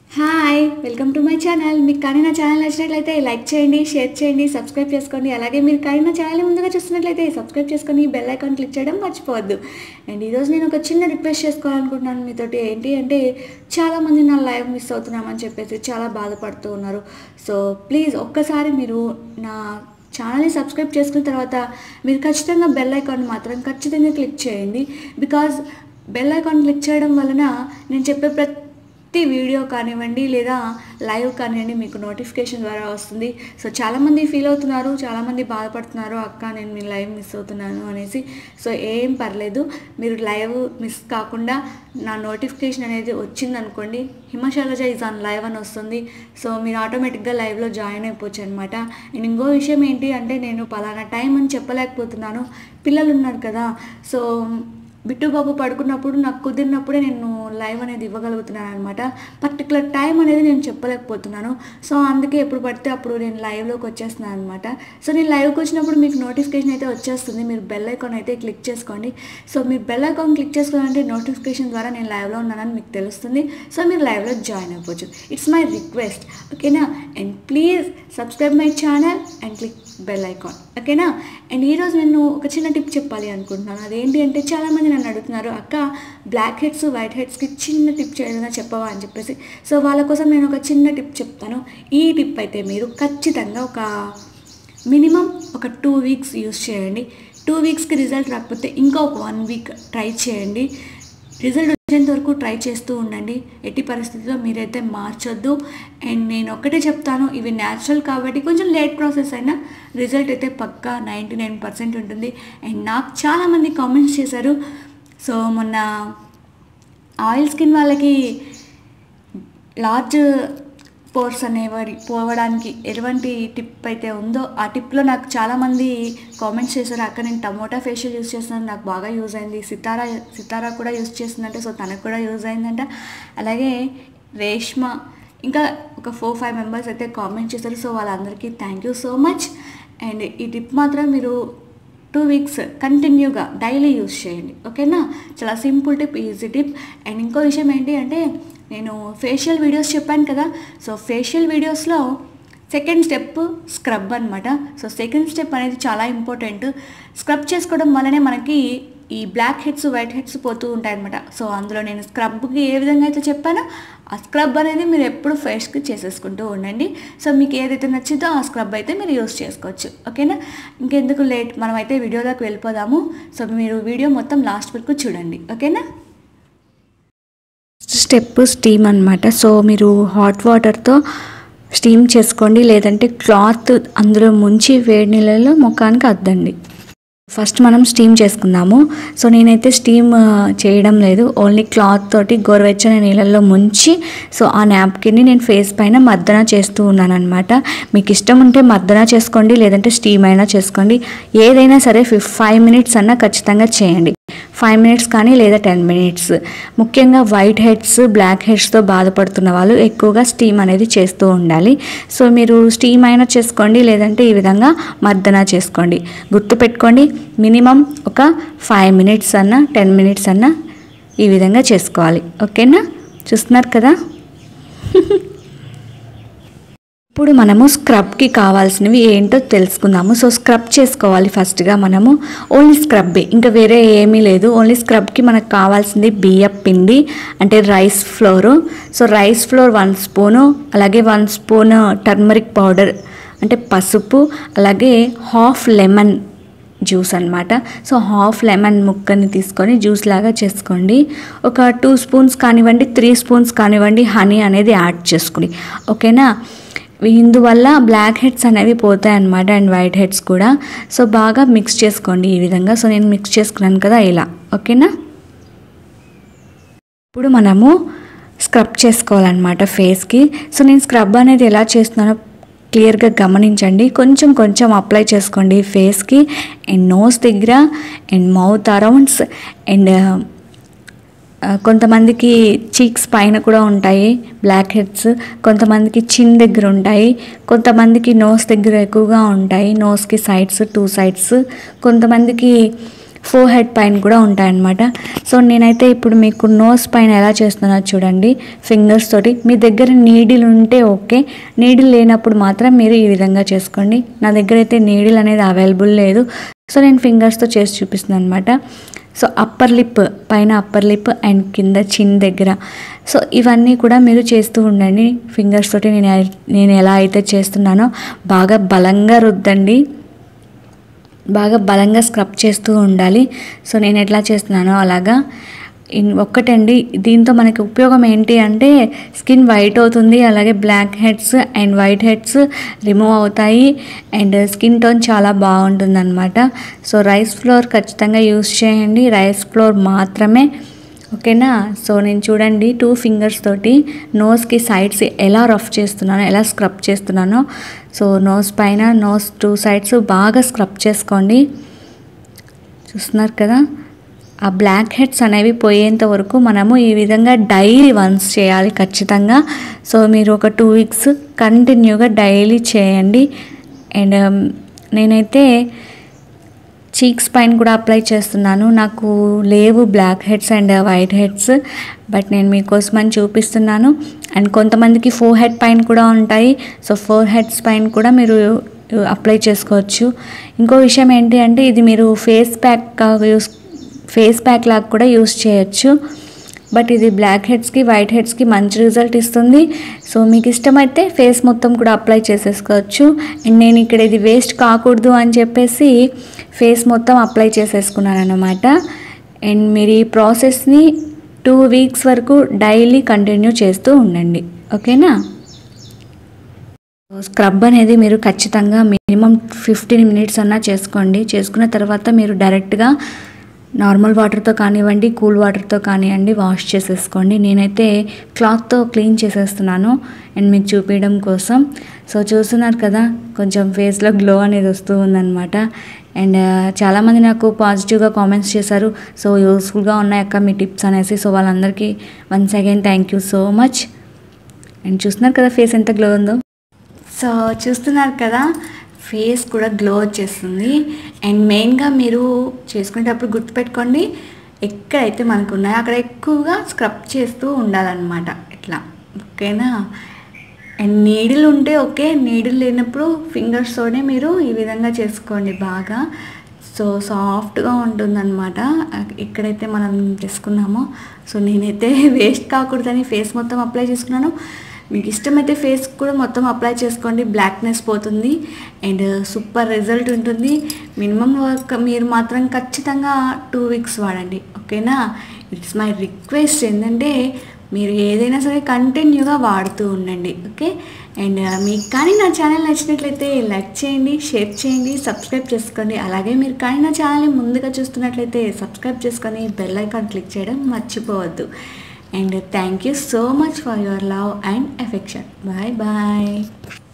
hi welcome to my channel మీకు కానీ నా ఛానల్ నచ్చినట్లయితే లైక్ చేయండి షేర్ చేయండి సబ్స్క్రైబ్ చేసుకోండి అలాగే మీరు కానీ నా ఛానల్ ముందుగా చూస్తున్నట్లయితే సబ్స్క్రైబ్ చేసుకొని బెల్ ఐకాన్ క్లిక్ చేయడం మర్చిపోవద్దు అండ్ ఈరోజు నేను ఒక చిన్న రిక్వెస్ట్ చేసుకోవాలనుకుంటున్నాను మీతోటి ఏంటి అంటే చాలామంది నా లైవ్ మిస్ అవుతున్నామని చెప్పేసి చాలా బాధపడుతూ ఉన్నారు సో ప్లీజ్ ఒక్కసారి మీరు నా ఛానల్ని సబ్స్క్రైబ్ చేసుకున్న తర్వాత మీరు ఖచ్చితంగా బెల్ ఐకాన్ మాత్రం ఖచ్చితంగా క్లిక్ చేయండి బికాజ్ బెల్ ఐకాన్ క్లిక్ చేయడం వలన నేను చెప్పే ప్రతి వీడియో కానివ్వండి లేదా లైవ్ కానివ్వండి మీకు నోటిఫికేషన్ ద్వారా వస్తుంది సో చాలామంది ఫీల్ అవుతున్నారు చాలామంది బాధపడుతున్నారు అక్క నేను మీ లైవ్ మిస్ అవుతున్నాను అనేసి సో ఏం పర్లేదు మీరు లైవ్ మిస్ కాకుండా నా నోటిఫికేషన్ అనేది వచ్చిందనుకోండి హిమశైలజ ఇస్ ఆన్ లైవ్ అని వస్తుంది సో మీరు ఆటోమేటిక్గా లైవ్లో జాయిన్ అయిపోవచ్చు అనమాట అండ్ ఇంకో విషయం ఏంటి అంటే నేను పలానా టైం అని చెప్పలేకపోతున్నాను పిల్లలు ఉన్నారు కదా సో బిట్టు బాబు పడుకున్నప్పుడు నాకు కుదిరినప్పుడే నేను లైవ్ అనేది ఇవ్వగలుగుతున్నాను అనమాట పర్టికులర్ టైం అనేది నేను చెప్పలేకపోతున్నాను సో అందుకే ఎప్పుడు పడితే అప్పుడు నేను లైవ్లోకి వచ్చేస్తున్నాను అనమాట సో నేను లైవ్కి వచ్చినప్పుడు మీకు నోటిఫికేషన్ అయితే వచ్చేస్తుంది మీరు బెల్ ఐకాన్ అయితే క్లిక్ చేసుకోండి సో మీరు బెల్ ఐకాన్ క్లిక్ చేసుకోవాలంటే నోటిఫికేషన్ ద్వారా నేను లైవ్లో ఉన్నానని మీకు తెలుస్తుంది సో మీరు లైవ్లో జాయిన్ అయిపోవచ్చు ఇట్స్ మై రిక్వెస్ట్ ఓకేనా and please subscribe my channel and click bell icon ఓకేనా అండ్ ఈరోజు నేను ఒక చిన్న టిప్ చెప్పాలి అనుకుంటున్నాను అదేంటి అంటే చాలామంది నన్ను అడుగుతున్నారు అక్క బ్లాక్ హెడ్స్ వైట్ హెడ్స్కి చిన్న టిప్ ఏదైనా చెప్పవా అని చెప్పేసి సో వాళ్ళ కోసం నేను ఒక చిన్న టిప్ చెప్తాను ఈ టిప్ అయితే మీరు ఖచ్చితంగా ఒక మినిమం ఒక టూ వీక్స్ యూస్ చేయండి టూ వీక్స్కి రిజల్ట్ రాకపోతే ఇంకా ఒక వన్ వీక్ ట్రై చేయండి రిజల్ట్ వచ్చేంత వరకు ట్రై చేస్తూ ఉండండి ఎట్టి పరిస్థితుల్లో మీరైతే మార్చొద్దు అండ్ నేను ఒకటే చెప్తాను ఇవి న్యాచురల్ కాబట్టి కొంచెం లేట్ ప్రాసెస్ అయినా రిజల్ట్ అయితే పక్కా నైంటీ నైన్ పర్సెంట్ ఉంటుంది అండ్ నాకు చాలామంది కామెంట్స్ చేశారు సో మొన్న ఆయిల్ స్కిన్ వాళ్ళకి లార్జ్ పోర్స్ అనేవి పోవడానికి ఎటువంటి టిప్ అయితే ఉందో ఆ టిప్లో నాకు చాలామంది కామెంట్స్ చేశారు అక్క నేను టమోటా ఫేషియల్ యూస్ చేస్తున్నాను నాకు బాగా యూజ్ అయింది సితారా సితారా కూడా యూస్ చేస్తుందంటే సో తనకు కూడా యూజ్ అయిందంట అలాగే రేష్మ ఇంకా ఒక ఫోర్ ఫైవ్ మెంబర్స్ అయితే కామెంట్ చేశారు సో వాళ్ళందరికీ thank you so much and ఈ టిప్ మాత్రం మీరు టూ వీక్స్ కంటిన్యూగా డైలీ యూస్ చేయండి ఓకేనా చాలా simple tip easy tip and ఇంకో విషయం ఏంటి అంటే నేను ఫేషియల్ వీడియోస్ చెప్పాను కదా సో ఫేషియల్ వీడియోస్లో సెకండ్ స్టెప్ స్క్రబ్ అనమాట సో సెకండ్ స్టెప్ అనేది చాలా ఇంపార్టెంట్ స్క్రబ్ చేసుకోవడం వల్లనే మనకి ఈ బ్లాక్ హెడ్స్ వైట్ హెడ్స్ పోతూ ఉంటాయన్నమాట సో అందులో నేను స్క్రబ్కి ఏ విధంగా అయితే చెప్పానో ఆ స్క్రబ్ అనేది మీరు ఎప్పుడు ఫేస్కి చేసేసుకుంటూ ఉండండి సో మీకు ఏదైతే నచ్చిందో ఆ స్క్రబ్ అయితే మీరు యూస్ చేసుకోవచ్చు ఓకేనా ఇంకెందుకు లేట్ మనం అయితే వీడియోలోకి వెళ్ళిపోదాము సో మీరు వీడియో మొత్తం లాస్ట్ వరకు చూడండి ఓకేనా స్టెప్ స్టీమ్ అనమాట సో మీరు హాట్ వాటర్తో స్టీమ్ చేసుకోండి లేదంటే క్లాత్ అందులో ముంచి వేడి నీళ్ళలో ముఖానికి అద్దండి ఫస్ట్ మనం స్టీమ్ చేసుకుందాము సో నేనైతే స్టీమ్ ఆ, చేయడం లేదు ఓన్లీ క్లాత్ తోటి గోరువెచ్చని నీళ్ళల్లో ముంచి సో ఆ నాప్కిన్ని నేను ఫేస్ పైన మర్దన చేస్తూ ఉన్నాను అనమాట మీకు ఇష్టం ఉంటే మర్దన చేసుకోండి లేదంటే స్టీమ్ అయినా చేసుకోండి ఏదైనా సరే ఫిఫ్ ఫైవ్ మినిట్స్ అన్నా ఖచ్చితంగా చేయండి ఫైవ్ మినిట్స్ కానీ లేదా టెన్ మినిట్స్ ముఖ్యంగా వైట్ హెడ్స్ బ్లాక్ హెడ్స్తో బాధపడుతున్న వాళ్ళు ఎక్కువగా స్టీమ్ అనేది చేస్తూ ఉండాలి సో మీరు స్టీమ్ అయినా చేసుకోండి లేదంటే ఈ విధంగా మర్దన చేసుకోండి గుర్తుపెట్టుకోండి మినిమం ఒక ఫైవ్ మినిట్స్ అన్నా టెన్ మినిట్స్ అన్నా ఈ విధంగా చేసుకోవాలి ఓకేనా చూస్తున్నారు కదా ఇప్పుడు మనము స్క్రబ్కి కావాల్సినవి ఏంటో తెలుసుకుందాము సో స్క్రబ్ చేసుకోవాలి ఫస్ట్గా మనము ఓన్లీ స్క్రబ్బే ఇంకా వేరే ఏమీ లేదు ఓన్లీ స్క్రబ్కి మనకు కావాల్సింది బియ్యం పిండి అంటే rice flour so rice flour one spoon అలాగే వన్ స్పూన్ టర్మరిక్ పౌడర్ అంటే పసుపు అలాగే హాఫ్ లెమన్ జ్యూస్ అనమాట సో హాఫ్ లెమన్ ముక్కని తీసుకొని జ్యూస్ లాగా చేసుకోండి ఒక టూ స్పూన్స్ కానివ్వండి త్రీ స్పూన్స్ కానివ్వండి హనీ అనేది యాడ్ చేసుకోండి ఓకేనా ఇందువల్ల బ్లాక్ హెడ్స్ అనేవి పోతాయి అన్నమాట అండ్ వైట్ హెడ్స్ కూడా సో బాగా మిక్స్ చేసుకోండి ఈ విధంగా సో నేను మిక్స్ చేసుకున్నాను కదా ఇలా ఓకేనా ఇప్పుడు మనము స్క్రబ్ చేసుకోవాలన్నమాట ఫేస్కి సో నేను స్క్రబ్ అనేది ఎలా చేస్తున్నానో క్లియర్గా గమనించండి కొంచెం కొంచెం అప్లై చేసుకోండి ఫేస్కి అండ్ నోస్ దగ్గర అండ్ మౌత్ అరౌండ్స్ అండ్ ఆ, కొంతమందికి చీక్స్ పైన కూడా ఉంటాయి బ్లాక్ హెడ్స్ కొంతమందికి చిన్ దగ్గర ఉంటాయి కొంతమందికి నోస్ దగ్గర ఎక్కువగా ఉంటాయి నోస్కి సైడ్స్ టూ సైడ్స్ కొంతమందికి ఫోర్ హెడ్ పైన కూడా ఉంటాయన్నమాట సో నేనైతే ఇప్పుడు మీకు నోస్ పైన ఎలా చేస్తున్నా చూడండి ఫింగర్స్ తోటి మీ దగ్గర నీడిల్ ఉంటే ఓకే నీడిల్ లేనప్పుడు మాత్రం మీరు ఈ విధంగా చేసుకోండి నా దగ్గర అయితే నీడిల్ అనేది అవైలబుల్ లేదు సో నేను ఫింగర్స్తో చేసి చూపిస్తున్నాను అనమాట సో అప్పర్ లిప్ పైన అప్పర్ లిప్ అండ్ కింద చిన్ దగ్గర సో ఇవన్నీ కూడా మీరు చేస్తూ ఉండండి ఫింగర్స్ తోటి నేను నేను ఎలా అయితే చేస్తున్నానో బాగా బలంగా రుద్దండి బాగా బలంగా స్క్రబ్ చేస్తూ ఉండాలి సో నేను ఎట్లా చేస్తున్నానో అలాగా ఇన్ ఒక్కటండి దీంతో మనకి ఉపయోగం ఏంటి అంటే స్కిన్ వైట్ అవుతుంది అలాగే blackheads and whiteheads remove అవుతాయి అండ్ స్కిన్ టోన్ చాలా బాగుంటుంది అనమాట సో రైస్ ఫ్లోర్ ఖచ్చితంగా యూస్ చేయండి రైస్ ఫ్లోర్ మాత్రమే ఓకేనా సో నేను చూడండి టూ ఫింగర్స్ తోటి నోస్కి సైడ్స్ ఎలా రఫ్ చేస్తున్నానో ఎలా స్క్రబ్ చేస్తున్నానో సో నోస్ పైన నోస్ టూ సైడ్స్ బాగా స్క్రబ్ చేసుకోండి చూస్తున్నారు కదా ఆ బ్లాక్ హెడ్స్ అనేవి పోయేంత వరకు మనము ఈ విధంగా డైలీ వన్స్ చేయాలి ఖచ్చితంగా సో మీరు ఒక టూ వీక్స్ కంటిన్యూగా డైలీ చేయండి అండ్ నేనైతే చీక్స్ పైన కూడా అప్లై చేస్తున్నాను నాకు లేవు blackheads and whiteheads but నేను మీకోసం అని చూపిస్తున్నాను అండ్ కొంతమందికి ఫోర్ హెడ్ పైన కూడా ఉంటాయి సో ఫోర్ హెడ్స్ పైన కూడా మీరు అప్లై చేసుకోవచ్చు ఇంకో విషయం ఏంటి అంటే ఇది మీరు face pack use face pack లాగా కూడా యూస్ చేయొచ్చు బట్ ఇది బ్లాక్ హెడ్స్కి వైట్ హెడ్స్కి మంచి రిజల్ట్ ఇస్తుంది సో మీకు ఇష్టమైతే ఫేస్ మొత్తం కూడా అప్లై చేసేసుకోవచ్చు అండ్ నేను ఇక్కడ ఇది వేస్ట్ కాకూడదు అని చెప్పేసి ఫేస్ మొత్తం అప్లై చేసేసుకున్నాను అనమాట అండ్ మీరు ఈ ప్రాసెస్ని టూ వీక్స్ వరకు డైలీ కంటిన్యూ చేస్తూ ఉండండి ఓకేనా స్క్రబ్ అనేది మీరు ఖచ్చితంగా మినిమం ఫిఫ్టీన్ మినిట్స్ అన్నా చేసుకోండి చేసుకున్న తర్వాత మీరు డైరెక్ట్గా నార్మల్ వాటర్తో కానివ్వండి కూల్ వాటర్తో కానివ్వండి వాష్ చేసేసుకోండి నేనైతే క్లాత్తో క్లీన్ చేసేస్తున్నాను అండ్ మీకు చూపించడం కోసం సో చూస్తున్నారు కదా కొంచెం ఫేస్లో గ్లో అనేది వస్తూ ఉందన్నమాట అండ్ చాలామంది నాకు పాజిటివ్గా కామెంట్స్ చేశారు సో యూస్ఫుల్గా ఉన్నాయి అక్క మీ టిప్స్ అనేసి సో వాళ్ళందరికీ once again thank you so much and చూస్తున్నారు కదా ఫేస్ ఎంత గ్లో ఉందో సో చూస్తున్నారు కదా ఫేస్ కూడా గ్లో వచ్చేస్తుంది అండ్ మెయిన్గా మీరు చేసుకునేటప్పుడు గుర్తుపెట్టుకోండి ఎక్కడైతే మనకు ఉన్నాయో అక్కడ ఎక్కువగా స్క్రబ్ చేస్తూ ఉండాలన్నమాట ఇట్లా ఓకేనా అండ్ నీడిల్ ఉంటే ఓకే నీడిల్ లేనప్పుడు ఫింగర్స్తోనే మీరు ఈ విధంగా చేసుకోండి బాగా సో సాఫ్ట్గా ఉంటుందన్నమాట ఎక్కడైతే మనం చేసుకున్నామో సో నేనైతే వేస్ట్ కాకూడదని ఫేస్ మొత్తం అప్లై చేసుకున్నాను మీకు ఇష్టమైతే ఫేస్ కూడా మొత్తం అప్లై చేసుకోండి బ్లాక్నెస్ పోతుంది అండ్ సూపర్ రిజల్ట్ ఉంటుంది మినిమం వర్క్ మీరు మాత్రం ఖచ్చితంగా టూ వీక్స్ వాడండి ఓకేనా ఇట్స్ మై రిక్వెస్ట్ ఏంటంటే మీరు ఏదైనా సరే కంటిన్యూగా వాడుతూ ఉండండి ఓకే అండ్ మీకు కానీ నా ఛానల్ నచ్చినట్లయితే లైక్ చేయండి షేర్ చేయండి సబ్స్క్రైబ్ చేసుకోండి అలాగే మీరు కానీ నా ఛానల్ని ముందుగా చూస్తున్నట్లయితే సబ్స్క్రైబ్ చేసుకొని బెల్ ఐకాన్ క్లిక్ చేయడం మర్చిపోవద్దు and thank you so much for your love and affection bye bye